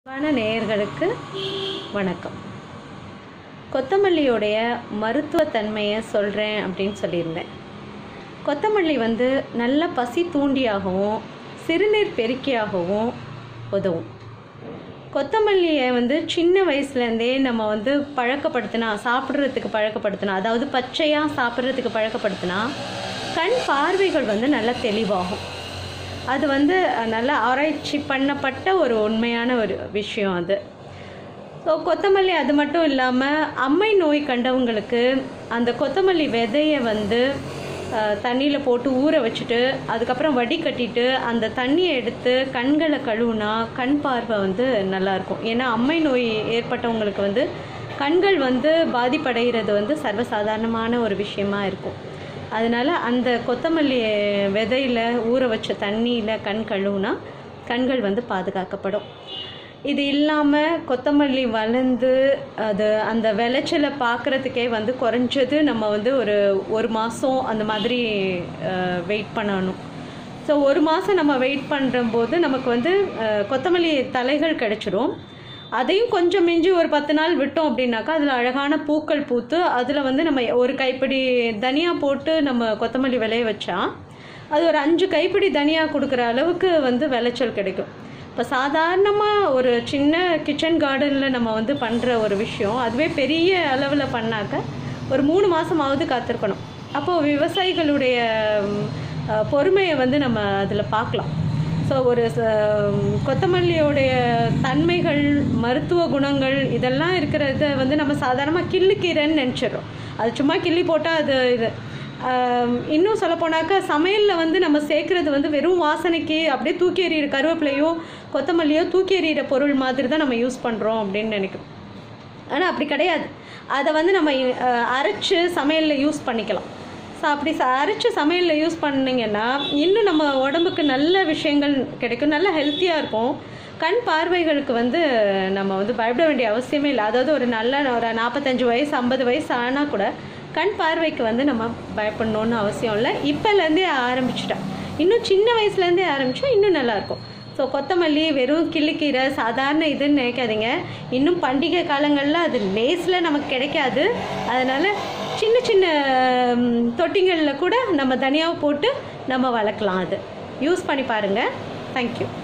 அன்பான நேயர்களுக்கு வணக்கம் கொத்தமல்லியோடைய மருத்துவத்தன்மையை சொல்கிறேன் அப்படின்னு சொல்லியிருந்தேன் கொத்தமல்லி வந்து நல்ல பசி தூண்டியாகவும் சிறுநீர் பெருக்கியாகவும் உதவும் கொத்தமல்லியை வந்து சின்ன வயசுலேருந்தே நம்ம வந்து பழக்கப்படுத்தினா சாப்பிட்றதுக்கு பழக்கப்படுத்தினா அதாவது பச்சையாக சாப்பிட்றதுக்கு பழக்கப்படுத்தினா கண் பார்வைகள் வந்து நல்லா தெளிவாகும் அது வந்து நல்லா ஆராய்ச்சி பண்ணப்பட்ட ஒரு உண்மையான ஒரு விஷயம் அது ஸோ கொத்தமல்லி அது மட்டும் இல்லாமல் அம்மை நோய் கண்டவங்களுக்கு அந்த கொத்தமல்லி விதையை வந்து தண்ணியில் போட்டு ஊற வச்சுட்டு அதுக்கப்புறம் வடிகட்டிட்டு அந்த தண்ணியை எடுத்து கண்களை கழுவுனா கண் பார்வை வந்து நல்லாயிருக்கும் ஏன்னா அம்மை நோய் ஏற்பட்டவங்களுக்கு வந்து கண்கள் வந்து பாதிப்படைகிறது வந்து சர்வசாதாரணமான ஒரு விஷயமா இருக்கும் அதனால் அந்த கொத்தமல்லி விதையில் ஊற வச்ச தண்ணியில் கண் கழுவுனா கண்கள் வந்து பாதுகாக்கப்படும் இது இல்லாமல் கொத்தமல்லி வளர்ந்து அது அந்த விளைச்சலை பார்க்குறதுக்கே வந்து குறைஞ்சது நம்ம வந்து ஒரு ஒரு மாதம் அந்த மாதிரி வெயிட் பண்ணணும் ஸோ ஒரு மாதம் நம்ம வெயிட் பண்ணுற போது நமக்கு வந்து கொத்தமல்லி தலைகள் கிடச்சிரும் அதையும் கொஞ்சம் மிஞ்சி ஒரு பத்து நாள் விட்டோம் அப்படின்னாக்கா அதில் அழகான பூக்கள் பூத்து அதில் வந்து நம்ம ஒரு கைப்பிடி தனியாக போட்டு நம்ம கொத்தமல்லி விளைய வச்சா அது ஒரு அஞ்சு கைப்பிடி தனியாக கொடுக்குற அளவுக்கு வந்து விளைச்சல் கிடைக்கும் இப்போ சாதாரணமாக ஒரு சின்ன கிச்சன் கார்டனில் நம்ம வந்து பண்ணுற ஒரு விஷயம் அதுவே பெரிய அளவில் பண்ணாக்க ஒரு மூணு மாதமாவது காத்திருக்கணும் அப்போது விவசாயிகளுடைய பொறுமையை வந்து நம்ம அதில் பார்க்கலாம் ஸோ ஒரு கொத்தமல்லியோடைய தன்மைகள் மருத்துவ குணங்கள் இதெல்லாம் இருக்கிறத வந்து நம்ம சாதாரணமாக கிள்ளுக்கீரைன்னு நினச்சிடுறோம் அது சும்மா கிள்ளி போட்டால் அது இது இன்னும் சொல்லப்போனாக்கா சமையலில் வந்து நம்ம சேர்க்குறது வந்து வெறும் வாசனைக்கு அப்படியே தூக்கி எறிகிற கருவேப்பிலையோ கொத்தமல்லியோ தூக்கி எறிகிற பொருள் மாதிரி தான் நம்ம யூஸ் பண்ணுறோம் அப்படின்னு நினைக்கிறோம் ஆனால் அப்படி கிடையாது அதை வந்து நம்ம அரைச்சி சமையலில் யூஸ் பண்ணிக்கலாம் ஸோ அப்படி ச அரைச்சி சமையலில் யூஸ் பண்ணிங்கன்னா இன்னும் நம்ம உடம்புக்கு நல்ல விஷயங்கள் கிடைக்கும் நல்ல ஹெல்த்தியாக இருக்கும் கண் பார்வைகளுக்கு வந்து நம்ம வந்து பயப்பட வேண்டிய அவசியமே இல்லை அதாவது ஒரு நல்ல ஒரு நாற்பத்தஞ்சு வயசு ஐம்பது வயசு ஆனால் கூட கண் பார்வைக்கு வந்து நம்ம பயப்படணுன்னு அவசியம் இல்லை இப்போலேருந்தே ஆரம்பிச்சிட்டேன் இன்னும் சின்ன வயசுலேருந்தே ஆரம்பித்தா இன்னும் நல்லாயிருக்கும் ஸோ கொத்தமல்லி வெறும் கிள்ளிக்கீரை சாதாரண இதுன்னு நினைக்காதீங்க இன்னும் பண்டிகை காலங்களில் அது லேஸில் நமக்கு கிடைக்காது அதனால் சின்ன சின்ன தொட்டிங்களில் கூட நம்ம தனியாக போட்டு நம்ம வளர்க்கலாம் அது யூஸ் பண்ணி பாருங்கள் தேங்க்யூ